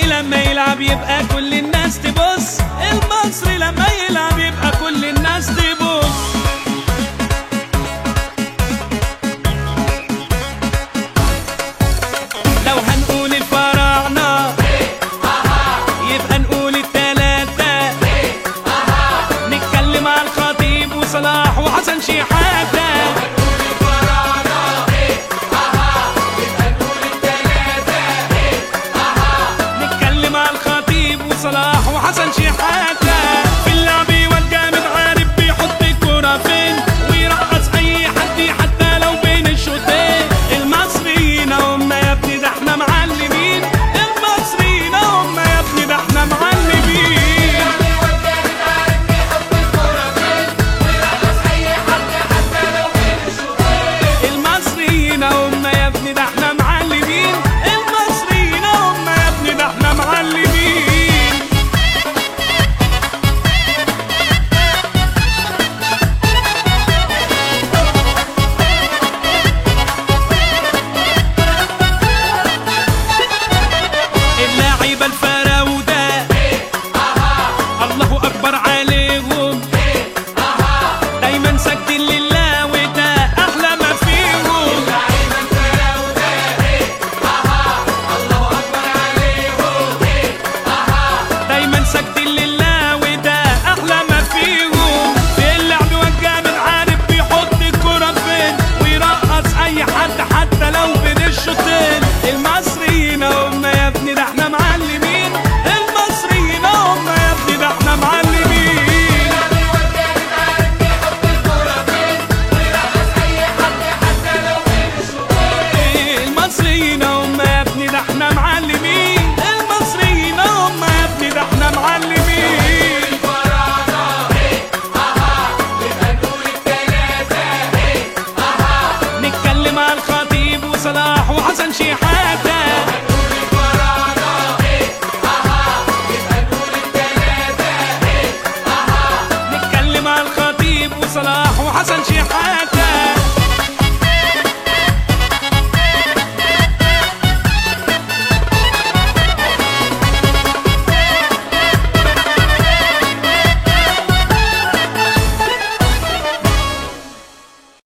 لما يلعب يبقى كل الناس تبص المصري لما يلعب يبقى كل الناس تبص لو هنقول الفراعنة يبقى نقول التلاتة نتكلم على الخطيب وصلاح وحسن شحاتة نتكلم على الخطيب وصلاح وحسن شحاتة في اللعب والجامد عارف بيحط الكرة فين ويرقص أي حد حتى لو بين الشوطين المصريين هم يا ابني ده احنا معلمين المصريين هم يا ابني ده احنا معلمين المصريين هم يا ابني ده احنا معلمين المصريين هم يا ابني ده احنا معلمين اللاعيبه الفراوده الله اكبر عليهم دايما ساجدين لله وده احلى ما فيهم دايما ساجدين لله وده احلى ما فيهم في اللعب والجامد عارف بيحط الكرة فين ويرقص اي حد حتى لو بين الشوطين المصريين هم يا ابني ده احنا معلمين المصريين هم يا ابني ده احنا معلمين المصريين هم يا ابني ده احنا معلمين المصريين هم يا ابني ده احنا معلمين نتكلم على الخطيب وصلاح وحسن شيحة